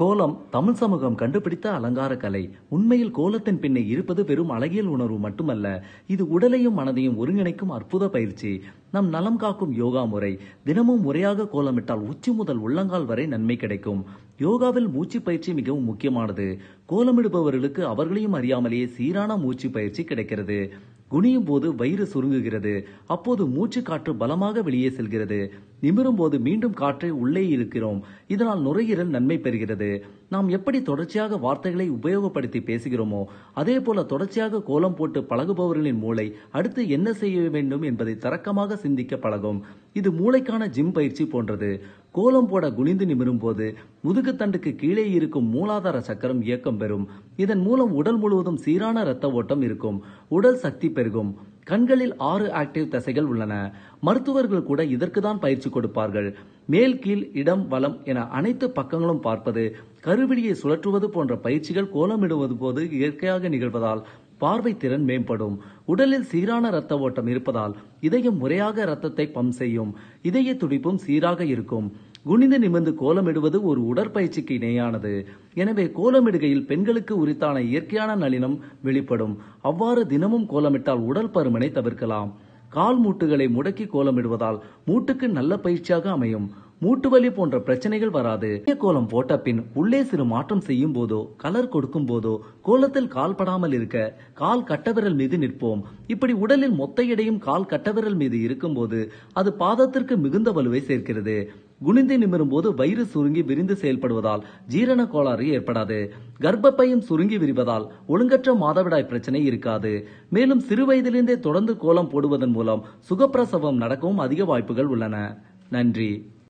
கோலம் தமிழ் சமூகம் கண்டுபிடித்த அலங்கார கலை உண்மையில் கோலத்தின் பின்னே இருப்பது வெறும் அழகியல் உணர்வு மட்டுமல்ல இது உடலையும் மனதையும் ஒருங்கிணைக்கும் அற்புத பயிற்சி நம் நலம் காக்கும் யோகா முறை தினமும் முறையாக கோலமிட்டால் உச்சி முதல் உள்ளங்கால் வரை நன்மை கிடைக்கும் யோகாவில் மூச்சு பயிற்சி மிகவும் முக்கியமானது கோலமிடுபவர்களுக்கு அவர்களையும் அறியாமலேயே சீரான மூச்சு பயிற்சி கிடைக்கிறது குனியும் போது வயிறு சுருங்குகிறது அப்போது மூச்சு காற்று பலமாக வெளியே செல்கிறது நிமிரும் போது மீண்டும் காற்றை உள்ளே இருக்கிறோம் இதனால் நுரையீரல் நன்மை பெறுகிறது நாம் எப்படி தொடர்ச்சியாக வார்த்தைகளை உபயோகப்படுத்தி பேசுகிறோமோ அதே போல தொடர்ச்சியாக கோலம் போட்டு பழகுபவர்களின் மூளை அடுத்து என்ன செய்ய வேண்டும் என்பதை தரக்கமாக சிந்திக்க பழகும் இது மூளைக்கான ஜிம் பயிற்சி போன்றது கோலம் போட குனிந்து நிமிரும் போது முதுகுத்தண்டுக்கு கீழே இருக்கும் மூலாதார சக்கரம் இயக்கம் பெறும் இதன் மூலம் உடல் முழுவதும் சீரான இரத்த ஓட்டம் இருக்கும் உடல் சக்தி பெருகும் கண்களில் ஆறு ஆக்டிவ் தசைகள் உள்ளன மருத்துவர்கள் கூட இதற்கு தான் பயிற்சி கொடுப்பார்கள் மேல் கீழ் இடம் வலம் என அனைத்து பக்கங்களும் பார்ப்பது கருவிழியை சுழற்றுவது போன்ற பயிற்சிகள் கோலமிடுவது போது இயற்கையாக நிகழ்வதால் பார்வை திறன் மேம்படும் உடலில் சீரான இரத்த ஓட்டம் இருப்பதால் இதயம் முறையாக இரத்தத்தை பம்ப் செய்யும் இதய துடிப்பும் சீராக இருக்கும் குனிந்து நிமிர்ந்து கோலமிடுவது ஒரு உடற்பயிற்சிக்கு இணையானது எனவே கோலமிடுகையில் பெண்களுக்கு உரித்தான இயற்கையான நளினம் வெளிப்படும் அவ்வாறு தினமும் கோலமிட்டால் உடல் பருமனை தவிர்க்கலாம் கால் மூட்டுகளை முடக்கி கோலமிடுவதால் மூட்டுக்கு நல்ல பயிற்சியாக அமையும் மூட்டு வலி போன்ற பிரச்சனைகள் வராது புதிய கோலம் போட்ட பின் உள்ளே சிறு மாற்றம் செய்யும் போதோ கலர் கொடுக்கும் போதோ கோலத்தில் கால் படாமல் இருக்க கால் கட்டவிரல் மீது நிற்போம் இப்படி உடலில் மொத்த எடையும் கால் கட்டவிரல் மீது இருக்கும்போது அது பாதத்திற்கு மிகுந்த வலுவை சேர்க்கிறது குனிந்து நிமிரும் போது வயிறு சுருங்கி விரிந்து செயல்படுவதால் ஜீரண கோளாறு ஏற்படாது கர்ப்பப்பையும் சுருங்கி விரிவதால் ஒழுங்கற்ற மாதவிடாய் பிரச்சனை இருக்காது மேலும் சிறு வயதிலிருந்தே தொடர்ந்து கோலம் போடுவதன் மூலம் சுகப்பிரசவம் நடக்கவும் அதிக வாய்ப்புகள் உள்ளன நன்றி